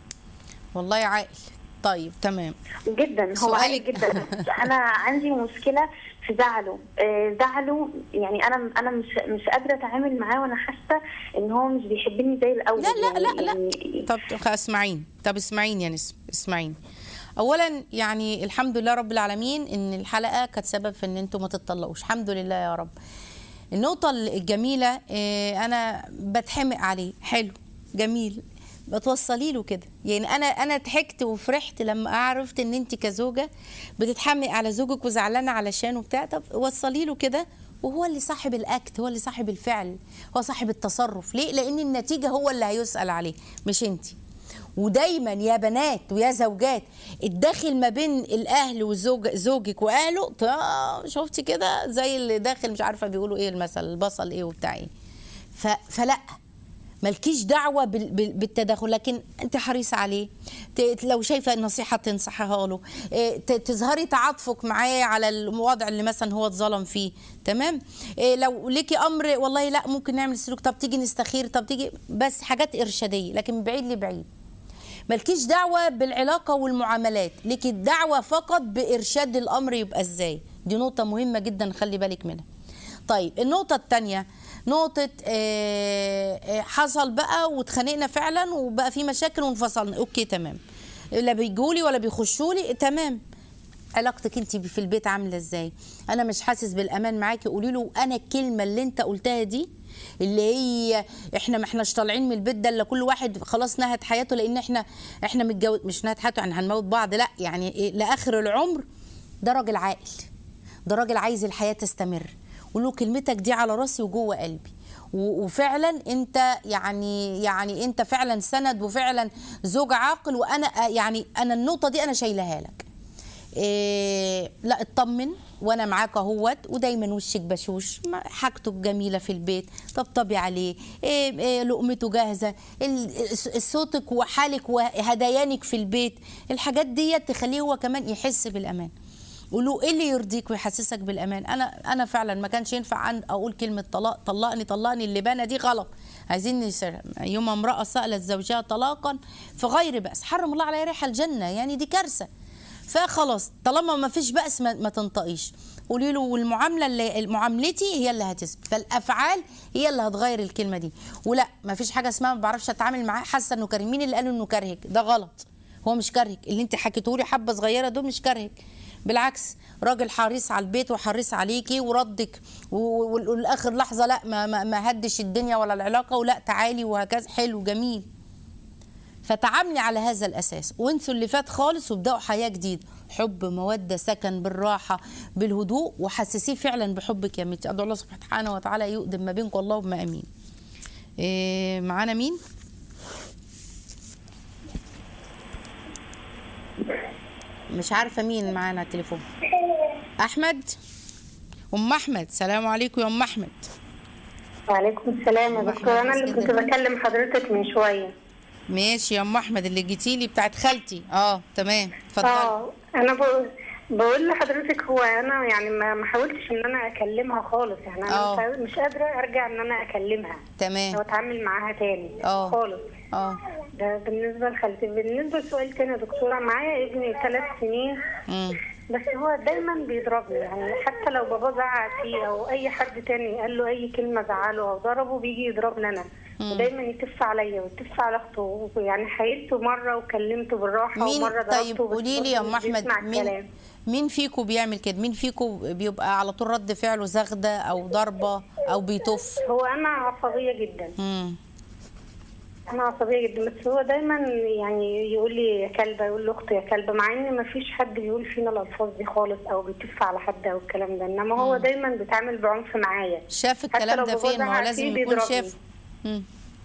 والله عاقل طيب تمام جدا هو سؤالك- عالي جدا انا عندي مشكله في زعله آه، زعله يعني انا انا مش مش قادره اتعامل معاه وانا حاسه ان هو مش بيحبني زي الاول لا لا لا لا يعني طب خ- اسمعيني طب اسمعيني يا نسم اسمعيني اولا يعني الحمد لله رب العالمين ان الحلقه كانت سبب في ان انتم ما تتطلقوش الحمد لله يا رب النقطه الجميله إيه، انا بتحمق عليه حلو جميل بتوصلي له كده يعني انا انا ضحكت وفرحت لما عرفت ان انت كزوجه بتتحمق على زوجك وزعلانه علشان وبتاع طب وصلي له كده وهو اللي صاحب الاكت هو اللي صاحب الفعل هو صاحب التصرف ليه لان النتيجه هو اللي هيسال عليه مش انت ودايما يا بنات ويا زوجات الداخل ما بين الاهل وزوج زوجك واهله طا- شفتي كده زي اللي داخل مش عارفه بيقولوا ايه المثل البصل ايه وبتاع ايه ف... فلا مالكيش دعوه بال... بال... بالتدخل لكن انت حريصه عليه ت... لو شايفه النصيحه تنصحها له إيه، ت... تظهري تعاطفك معاه على الوضع اللي مثلا هو اتظلم فيه تمام إيه، لو ليكي امر والله لا ممكن نعمل سلوك طب تيجي نستخير طب تيجي بس حاجات ارشاديه لكن من بعيد لبعيد مالكيش دعوة بالعلاقة والمعاملات ليكي الدعوة فقط بإرشاد الأمر يبقى إزاي دي نقطة مهمة جدا خلي بالك منها طيب النقطة التانية نقطة آه، آه، حصل بقى واتخانقنا فعلا وبقى في مشاكل وانفصلنا اوكي تمام لا بيجولي ولا بيخشولي تمام علاقتك انت في البيت عامله ازاي انا مش حاسس بالامان معاكي قولي له انا الكلمه اللي انت قلتها دي اللي هي احنا ما احناش طالعين من البيت ده الا كل واحد خلاص نهت حياته لان احنا احنا متجوز مش نهت حياته يعني هنموت بعض لا يعني إيه لاخر العمر ده راجل عاقل ده راجل عايز الحياه تستمر قول له كلمتك دي على راسي وجوه قلبي و- وفعلا انت يعني يعني انت فعلا سند وفعلا زوج عاقل وانا يعني انا النقطه دي انا شايلها لك إيه لا اطمن وانا معاك اهوت ودايما وشك بشوش ما- حاجته جميله في البيت طبطبي عليه إيه إيه لقمته جاهزه ال- س- صوتك وحالك وهدايانك في البيت الحاجات دي تخليه هو كمان يحس بالامان قولوا ايه اللي يرضيك ويحسسك بالامان انا انا فعلا ما كانش ينفع عن اقول كلمه طلاق طلقني طلقني اللبانه دي غلط عايزين نسر يوم امراه سالت زوجها طلاقا في غير باس حرم الله عليها ريح الجنه يعني دي كارثه فخلاص طالما ما فيش بأس ما, ما تنطقيش قولي له والمعامله اللي معاملتي هي اللي هتثبت فالافعال هي اللي هتغير الكلمه دي ولا ما فيش حاجه اسمها ما بعرفش اتعامل معاه حاسه انه كاره مين اللي قال انه كارهك ده غلط هو مش كارهك اللي انت حكيته لي حبه صغيره دول مش كارهك بالعكس راجل حريص على البيت وحريص عليكي وردك و- و- والاخر لحظه لا ما, ما, ما هدش الدنيا ولا العلاقه ولا تعالي وهكذا حلو جميل فتعاملي على هذا الاساس وانسوا اللي فات خالص وابداوا حياه جديده حب موده سكن بالراحه بالهدوء وحسسيه فعلا بحبك يا ميتي ادعو الله سبحانه وتعالى يقدم ما بينكم اللهم امين إيه معانا مين مش عارفه مين معانا على التليفون احمد ام احمد سلام عليكم يا ام احمد وعليكم السلام يا الله دكتور انا اللي يحفظك كنت جدا. بكلم حضرتك من شويه ماشي يا ام احمد اللي جيتي لي بتاعت خالتي اه تمام اتفضلي اه انا بقول بقول لحضرتك هو انا يعني ما ما حاولتش ان انا اكلمها خالص يعني انا آه. مش عاو- مش قادره ارجع ان انا اكلمها تمام او اتعامل معاها تاني آه. خالص اه ده بالنسبه لخالتي بالنسبه لسؤال تاني يا دكتوره معايا ابني ثلاث سنين امم بس هو دايما بيضربني يعني حتى لو بابا زعق فيه او اي حد تاني قال له اي كلمه زعله او ضربه بيجي يضربني انا ودايما يتف عليا ويتف على اخته يعني حايلته مره وكلمته بالراحه مين ومره طيب ضربته بس قولي لي يا برضه ام مش احمد بيسمع مين الكلام. مين فيكم بيعمل كده مين فيكم بيبقى على طول رد فعله زغده او ضربه او بيطف هو انا عصبيه جدا امم انا عصبيه جدا بس هو دايما يعني يقول لي يا كلبه يقول لاختي يا كلبه مع ان ما فيش حد بيقول فينا الالفاظ دي خالص او بيتف على حد او الكلام ده انما هو دايما بيتعامل بعنف معايا شاف حتى الكلام لو ده بابا فين ما هو زعق لازم فيه يكون بيضربني. شاف مم.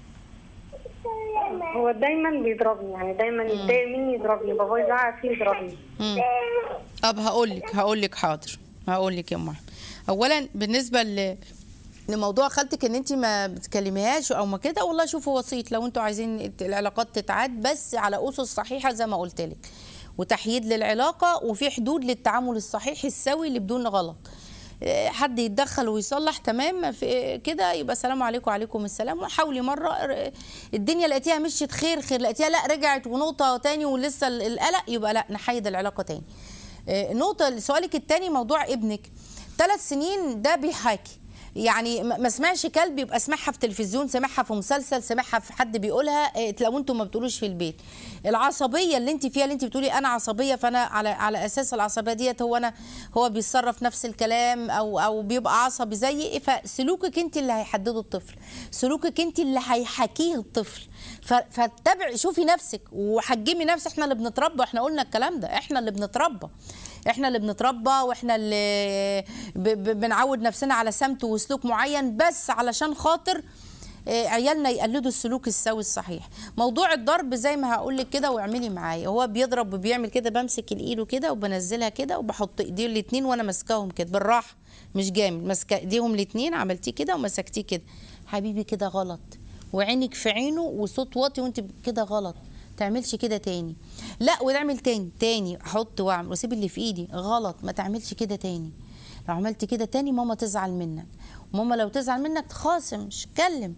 هو دايما بيضربني يعني دايما يتضايق مني يضربني بابا يزعق فيه يضربني مم. طب هقول لك هقول لك حاضر هقول لك يا ام أحمد. اولا بالنسبه ل لموضوع خالتك ان انت ما بتكلميهاش او ما كده والله شوفوا وسيط لو انتوا عايزين العلاقات تتعاد بس على اسس صحيحه زي ما قلت لك وتحييد للعلاقه وفي حدود للتعامل الصحيح السوي اللي بدون غلط إيه، حد يتدخل ويصلح تمام ما في كده يبقى سلام عليكم وعليكم السلام وحاولي مره ر- الدنيا لقيتيها مشيت خير خير لقيتيها لا رجعت ونقطه تاني ولسه ال- القلق يبقى لا نحيد العلاقه تاني إيه، نقطه سؤالك التاني موضوع ابنك ثلاث سنين ده بيحاكي يعني ما ما سمعش كلب يبقى سمعها في تلفزيون سمعها في مسلسل سمعها في حد بيقولها إيه، لو انتم ما بتقولوش في البيت العصبيه اللي انت فيها اللي انت بتقولي انا عصبيه فانا على على اساس العصبيه ديت هو انا هو بيتصرف نفس الكلام او او بيبقى عصبي زيي فسلوكك انت اللي هيحدده الطفل سلوكك انت اللي هيحاكيه الطفل ف- فاتبعي شوفي نفسك وحجمي نفسك احنا اللي بنتربى احنا قلنا الكلام ده احنا اللي بنتربى احنا اللي بنتربى واحنا اللي ب- ب- بنعود نفسنا على سمت وسلوك معين بس علشان خاطر آه، عيالنا يقلدوا السلوك السوي الصحيح موضوع الضرب زي ما هقول لك كده واعملي معايا هو بيضرب وبيعمل كده بمسك الايد كده وبنزلها كده وبحط ايديه الاثنين وانا ماسكاهم كده بالراحه مش جامد ماسكه ايديهم الاثنين عملتيه كده ومسكتيه كده حبيبي كده غلط وعينك في عينه وصوت واطي وانت كده غلط تعملش كده تاني لا ونعمل تاني تاني احط واعمل واسيب اللي في ايدي غلط ما تعملش كده تاني لو عملت كده تاني ماما تزعل منك وماما لو تزعل منك تخاصم مش تكلم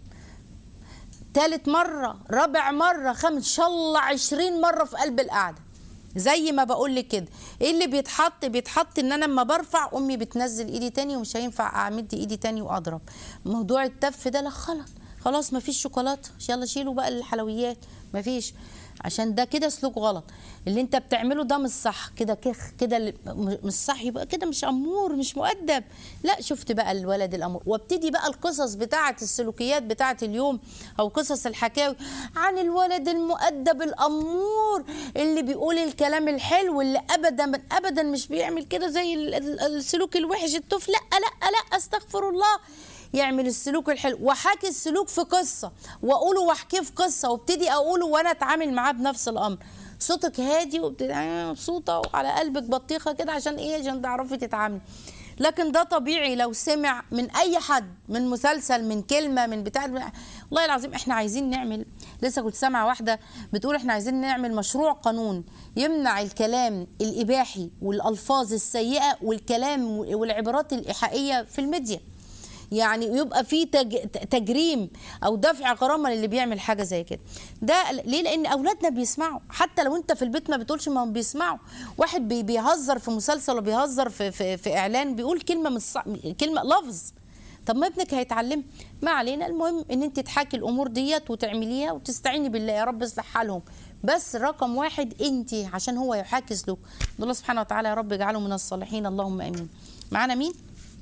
تالت مرة رابع مرة خمس إن شاء الله عشرين مرة في قلب القعدة زي ما بقول لك كده ايه اللي بيتحط بيتحط ان انا لما برفع امي بتنزل ايدي تاني ومش هينفع امد ايدي تاني واضرب موضوع التف ده لا خلاص خلاص مفيش شوكولاته يلا شيلوا بقى الحلويات مفيش عشان ده كده سلوك غلط اللي انت بتعمله ده مش صح كده كخ كده اللي- م- مش صح يبقى كده مش امور مش مؤدب لا شفت بقى الولد الامور وابتدي بقى القصص بتاعه السلوكيات بتاعه اليوم او قصص الحكاوي عن الولد المؤدب الامور اللي بيقول الكلام الحلو اللي ابدا ابدا مش بيعمل كده زي ال- ال- السلوك الوحش الطفل لا لا لا استغفر الله يعمل السلوك الحلو وحكي السلوك في قصه واقوله واحكيه في قصه وابتدي اقوله وانا اتعامل معاه بنفس الامر صوتك هادي وبتبقى مبسوطه وعلى قلبك بطيخه كده عشان ايه عشان تعرفي تتعاملي لكن ده طبيعي لو سمع من اي حد من مسلسل من كلمه من بتاع والله العظيم احنا عايزين نعمل لسه كنت سامعه واحده بتقول احنا عايزين نعمل مشروع قانون يمنع الكلام الاباحي والالفاظ السيئه والكلام والعبارات الايحائيه في الميديا يعني يبقى في تج... تجريم او دفع غرامه للي بيعمل حاجه زي كده ده ليه لان اولادنا بيسمعوا حتى لو انت في البيت ما بتقولش ما هم بيسمعوا واحد بي... بيهزر في مسلسل ولا بيهزر في... في في اعلان بيقول كلمه مش صح... كلمه لفظ طب ما ابنك هيتعلم ما علينا المهم ان انت تحاكي الامور ديت وتعمليها وتستعيني بالله يا رب اصلح حالهم بس رقم واحد انت عشان هو يحاكي سلوك الله سبحانه وتعالى يا رب اجعله من الصالحين اللهم امين معانا مين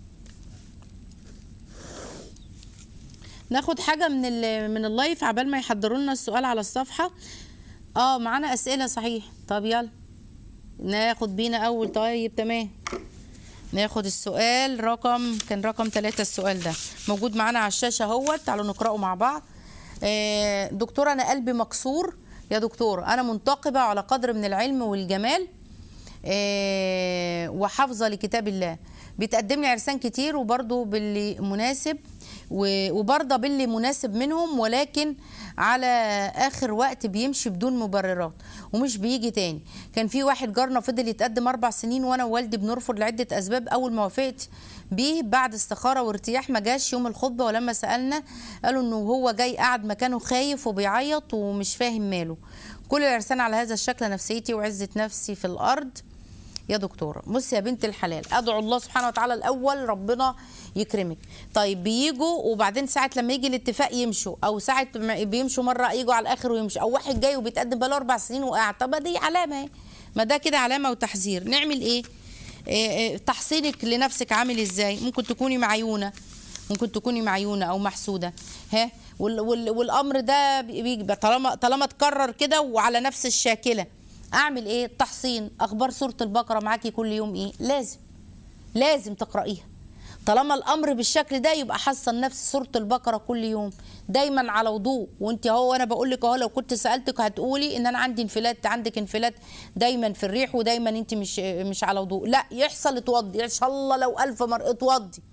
ناخد حاجه من ال- من اللايف عبال ما يحضروا لنا السؤال على الصفحه اه معانا اسئله صحيح طب يلا ناخد بينا اول طيب تمام ناخد السؤال رقم كان رقم ثلاثة السؤال ده موجود معانا على الشاشة اهوت تعالوا نقرأه مع بعض آه، دكتورة أنا قلبي مكسور يا دكتور أنا منتقبة على قدر من العلم والجمال آه، وحافظة لكتاب الله بيتقدم لي عرسان كتير وبرضه باللي مناسب و- وبرضه باللي مناسب منهم ولكن على اخر وقت بيمشي بدون مبررات ومش بيجي تاني كان في واحد جارنا فضل يتقدم اربع سنين وانا ووالدي بنرفض لعده اسباب اول ما وافقت بيه بعد استخاره وارتياح ما جاش يوم الخطبه ولما سالنا قالوا انه هو جاي قاعد مكانه خايف وبيعيط ومش فاهم ماله كل العرسان على هذا الشكل نفسيتي وعزه نفسي في الارض يا دكتورة بصي يا بنت الحلال ادعو الله سبحانه وتعالى الاول ربنا يكرمك طيب بيجوا وبعدين ساعة لما يجي الاتفاق يمشوا او ساعة ما بيمشوا مرة يجوا على الاخر ويمشوا او واحد جاي وبيتقدم بقاله اربع سنين وقاعد طب دي علامة اهي ما ده كده علامة وتحذير نعمل ايه إيه إيه تحصينك لنفسك عامل ازاي ممكن تكوني معيونة ممكن تكوني معيونة او محسودة ها وال وال والامر ده بيجي طالما طالما اتكرر كده وعلى نفس الشاكله اعمل ايه تحصين اخبار سوره البقره معاكي كل يوم ايه لازم لازم تقرايها طالما الامر بالشكل ده يبقى حصن نفس سوره البقره كل يوم دايما على وضوء وانت اهو وانا بقول لك اهو لو كنت سالتك هتقولي ان انا عندي انفلات عندك انفلات دايما في الريح ودايما انت مش مش على وضوء لا يحصل اتوضي ان شاء الله لو ألف مره اتوضي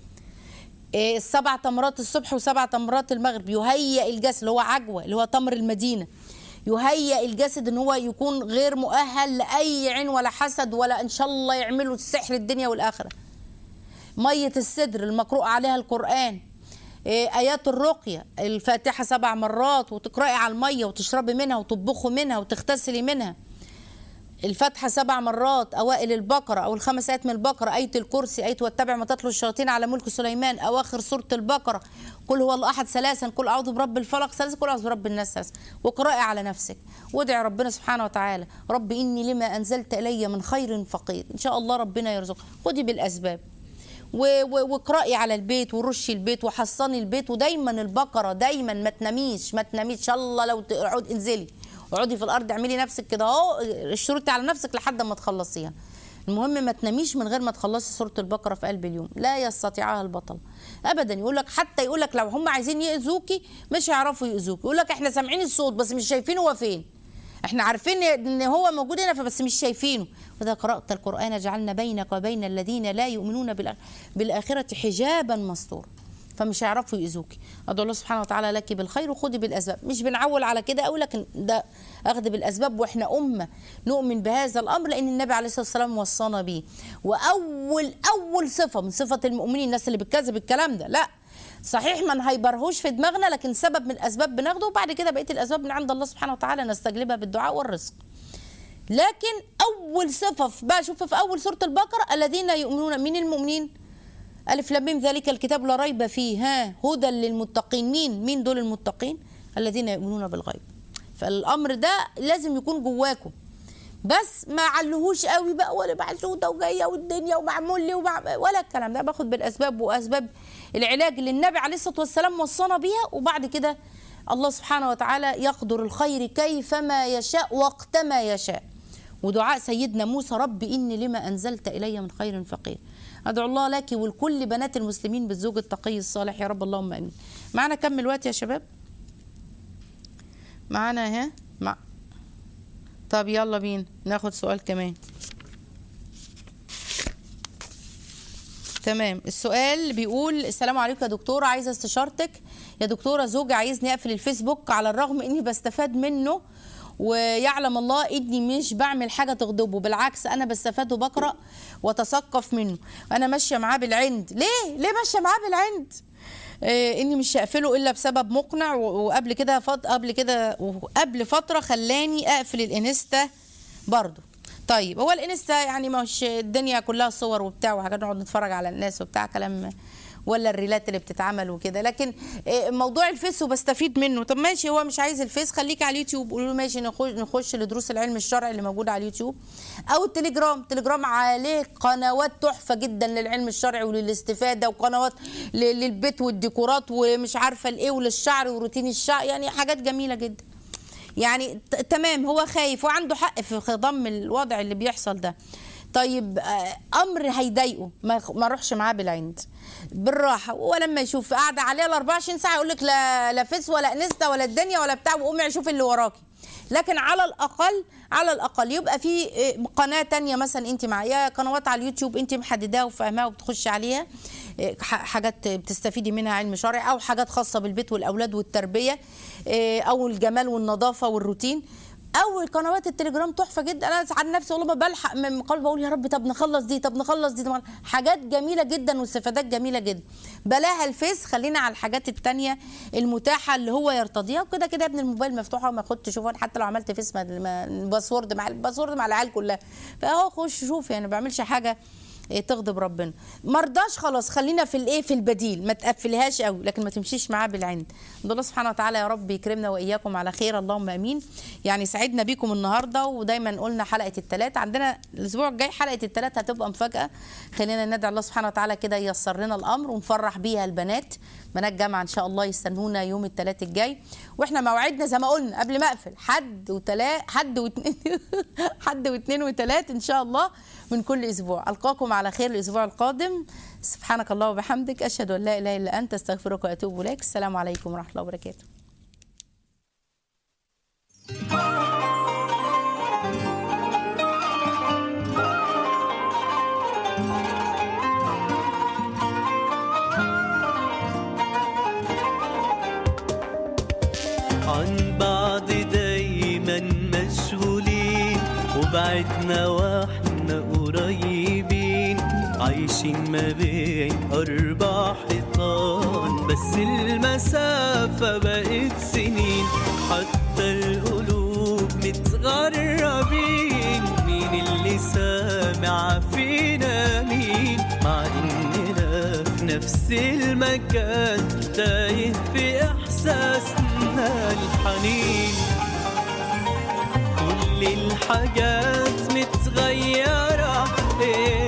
إيه، السبع تمرات الصبح وسبع تمرات المغرب يهيئ الجسد اللي هو عجوه اللي هو تمر المدينه يهيئ الجسد ان هو يكون غير مؤهل لاي عين ولا حسد ولا ان شاء الله يعملوا السحر الدنيا والاخره ميه السدر المقروء عليها القران إيه، ايات الرقيه الفاتحه سبع مرات وتقراي على الميه وتشربي منها وتطبخي منها وتغتسلي منها الفاتحة سبع مرات أوائل البقرة أو الخمس آيات من البقرة آية الكرسي آية واتبع ما تتلو الشياطين على ملك سليمان أواخر سورة البقرة قل هو الله أحد ثلاثا قل أعوذ برب الفلق ثلاثا قل أعوذ برب الناس ثلاثا واقرأي على نفسك وادعي ربنا سبحانه وتعالى رب إني لما أنزلت إلي من خير فقير إن شاء الله ربنا يرزقك خدي بالأسباب و- و- واقرأي على البيت ورشي البيت وحصني البيت ودايما البقرة دايما ما تناميش ما تناميش إن شاء الله لو تقعد انزلي اقعدي في الارض اعملي نفسك كده اهو اشترطي على نفسك لحد ما تخلصيها المهم ما تناميش من غير ما تخلصي سوره البقره في قلب اليوم لا يستطيعها البطل ابدا يقول لك حتى يقول لك لو هم عايزين ياذوكي مش هيعرفوا ياذوكي يقول لك احنا سامعين الصوت بس مش شايفين هو فين احنا عارفين ان هو موجود هنا فبس مش شايفينه واذا قرات القران جعلنا بينك وبين الذين لا يؤمنون بالآ- بالاخره حجابا مستورا فمش هيعرفوا يؤذوكي ادعو الله سبحانه وتعالى لك بالخير وخدي بالاسباب مش بنعول على كده قوي لكن ده اخذ بالاسباب واحنا امه نؤمن بهذا الامر لان النبي عليه الصلاه والسلام وصانا بيه واول اول صفه من صفه المؤمنين الناس اللي بتكذب الكلام ده لا صحيح ما نهيبرهوش في دماغنا لكن سبب من الاسباب بناخده وبعد كده بقيه الاسباب من عند الله سبحانه وتعالى نستجلبها بالدعاء والرزق لكن اول صفه في بقى شوف في اول سوره البقره الذين يؤمنون من المؤمنين ألف لام ميم ذلك الكتاب لا ريب فيه ها هدى للمتقين مين مين دول المتقين الذين يؤمنون بالغيب فالأمر ده لازم يكون جواكم بس ما علهوش قوي بقى ولا محسوده وجايه والدنيا ومعمول لي ومع... ولا الكلام ده باخد بالاسباب واسباب العلاج اللي النبي عليه الصلاه والسلام وصانا بيها وبعد كده الله سبحانه وتعالى يقدر الخير كيفما يشاء وقتما يشاء ودعاء سيدنا موسى رب إني لما أنزلت إلي من خير فقير أدعو الله لك ولكل بنات المسلمين بالزوج التقي الصالح يا رب اللهم آمين معنا كم الوقت يا شباب معنا ها مع... طب يلا بينا ناخد سؤال كمان تمام السؤال بيقول السلام عليكم يا دكتورة عايزة استشارتك يا دكتورة زوجي عايزني أقفل الفيسبوك على الرغم إني بستفاد منه ويعلم الله إني مش بعمل حاجة تغضبه بالعكس أنا بستفاد وبقرأ وأتثقف منه أنا ماشية معاه بالعند ليه؟ ليه ماشية معاه بالعند؟ آه، اني مش هقفله الا بسبب مقنع و- وقبل كده فط... قبل كده وقبل فتره خلاني اقفل الانستا برضو طيب هو الانستا يعني مش الدنيا كلها صور وبتاع وحاجات نقعد نتفرج على الناس وبتاع كلام ولا الريلات اللي بتتعمل وكده لكن آه، موضوع الفيس وبستفيد منه طب ماشي هو مش عايز الفيس خليك على اليوتيوب قولوا له ماشي نخش نخش لدروس العلم الشرعي اللي موجوده على اليوتيوب او التليجرام التليجرام عليه قنوات تحفه جدا للعلم الشرعي وللاستفاده وقنوات ل- للبيت والديكورات ومش عارفه الايه وللشعر وروتين الشعر يعني حاجات جميله جدا يعني ت- تمام هو خايف وعنده حق في خضم الوضع اللي بيحصل ده طيب آه، امر هيضايقه ما يخ- ما اروحش معاه بالعند بالراحه ولما يشوف قاعده عليه ال 24 ساعه يقول لك لا لا فيس ولا انستا ولا الدنيا ولا بتاع وقومي شوفي اللي وراكي لكن على الاقل على الاقل يبقى في آه، قناه تانية مثلا انت معايا قنوات على اليوتيوب انت محدداها وفاهماها وبتخشي عليها آه، ح- حاجات بتستفيدي منها علم شرعي او حاجات خاصه بالبيت والاولاد والتربيه آه، او الجمال والنظافه والروتين او قنوات التليجرام تحفه جدا انا عن نفسي والله ما بلحق من قلبي بقول يا رب طب نخلص دي طب نخلص دي طب حاجات جميله جدا واستفادات جميله جدا بلاها الفيس خلينا على الحاجات التانية المتاحه اللي هو يرتضيها وكده كده يا ابن الموبايل مفتوحه وما خدت شوف أنا حتى لو عملت فيس ما- ما- باسورد مع الباسورد مع العيال كلها فاهو خش شوف يعني ما بعملش حاجه إيه تغضب ربنا مرضاش خلاص خلينا في الايه في البديل ما تقفلهاش قوي لكن ما تمشيش معاه بالعند ده الله سبحانه وتعالى يا رب يكرمنا واياكم على خير اللهم امين يعني سعدنا بيكم النهارده ودايما قلنا حلقه الثلاث عندنا الاسبوع الجاي حلقه الثلاث هتبقى مفاجاه خلينا ندعي الله سبحانه وتعالى كده ييسر لنا الامر ونفرح بيها البنات بنات جامعه ان شاء الله يستنونا يوم الثلاث الجاي واحنا موعدنا زي ما قلنا قبل ما اقفل حد وتلا حد واثنين حد واثنين وثلاث ان شاء الله من كل اسبوع القاكم على خير الاسبوع القادم سبحانك الله وبحمدك اشهد ان لا اله الا انت استغفرك واتوب اليك السلام عليكم ورحمه الله وبركاته عن بعض دايما مشغولين وبعدنا واحنا قريبين عايشين ما بين أربع حيطان بس المسافة بقت سنين حتى القلوب متغربين مين اللي سامع فينا مين مع إننا في نفس المكان تايه في إحساسنا الحنين كل الحاجات متغيرة إيه